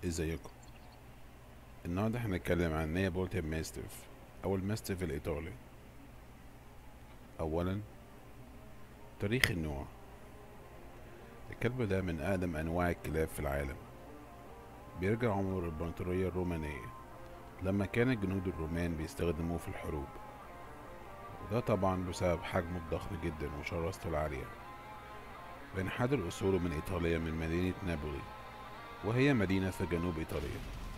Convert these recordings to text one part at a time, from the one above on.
ازيكم النهارده هنتكلم عن نيابولتن ماستيف او الماستيف الايطالي اولا تاريخ النوع الكلب ده من اقدم انواع الكلاب في العالم بيرجع عمره الامبراطورية الرومانية لما كان الجنود الرومان بيستخدموه في الحروب وده طبعا بسبب حجمه الضخم جدا وشراسته العالية بينحدر أصوله من إيطاليا من مدينة نابولي وهي مدينة في جنوب إيطاليا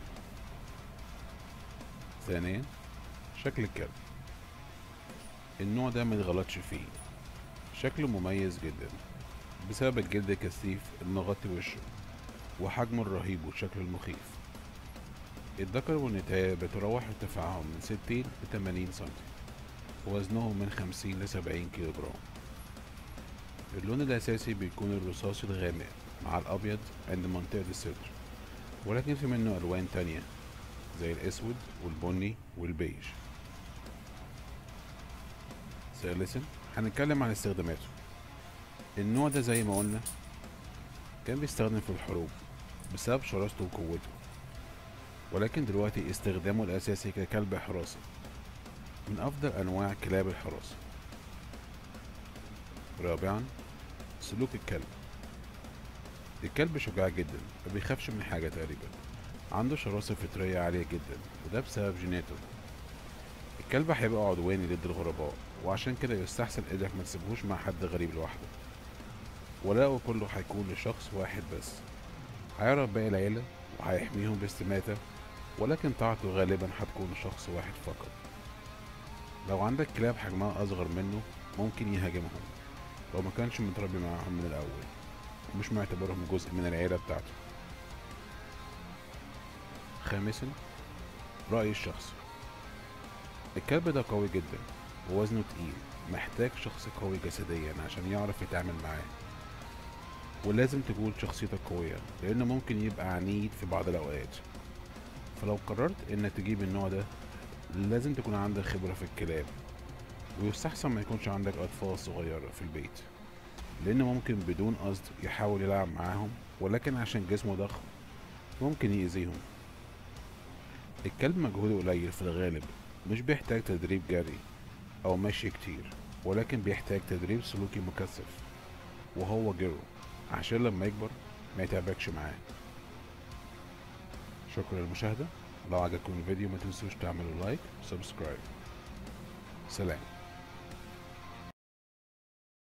ثانيا شكل الكلب النوع ده متغلطش فيه شكله مميز جدا بسبب الجلد الكثيف المغطي وشه وحجمه الرهيب وشكله المخيف الذكر والنتاية بيتراوح ارتفاعهم من ستين لتمانين سنتي ووزنهم من خمسين لسبعين كيلو جرام اللون الأساسي بيكون الرصاصي الغامق مع الأبيض عند منطقة الصدر ولكن في منه ألوان تانية زي الأسود والبني والبيج ثالثا هنتكلم عن استخداماته النوع ده زي ما قلنا كان بيستخدم في الحروب بسبب شراسته وقوته ولكن دلوقتي استخدامه الأساسي ككلب حراسة من أفضل أنواع كلاب الحراسة رابعا سلوك الكلب الكلب شجاع جدا ما بيخافش من حاجة تقريبا عنده شراسة فطرية عالية جدا وده بسبب جيناته الكلب هيبقى عدواني ضد الغرباء وعشان كده يستحسن انك ما تسيبهوش مع حد غريب لوحده ولاؤه كله هيكون لشخص واحد بس هيعرف باقي العيلة وهيحميهم باستماتة ولكن طاعته غالبا هتكون لشخص واحد فقط لو عندك كلاب حجمها أصغر منه ممكن يهاجمهم لو ما كانش متربي معاهم من الأول ومش معتبرهم جزء من العيلة بتاعته خامسا رأيي الشخصي الكلب ده قوي جدا ووزنه تقيل محتاج شخص قوي جسديا عشان يعرف يتعامل معاه ولازم تكون شخصيتك قوية لأنه ممكن يبقى عنيد في بعض الأوقات فلو قررت إنك تجيب النوع ده لازم تكون عندك خبرة في الكلاب ويستحسن ما يكونش عندك أطفال صغيرة في البيت لأنه ممكن بدون قصد يحاول يلعب معاهم ولكن عشان جسمه ضخم ممكن يأذيهم الكلب مجهوده قليل في الغالب مش بيحتاج تدريب جري أو مشي كتير ولكن بيحتاج تدريب سلوكي مكثف وهو جرو عشان لما يكبر ما يتعبكش معاه شكرا للمشاهدة لو عجبكم الفيديو ما تنسوش تعملوا لايك وسبسكرايب سلام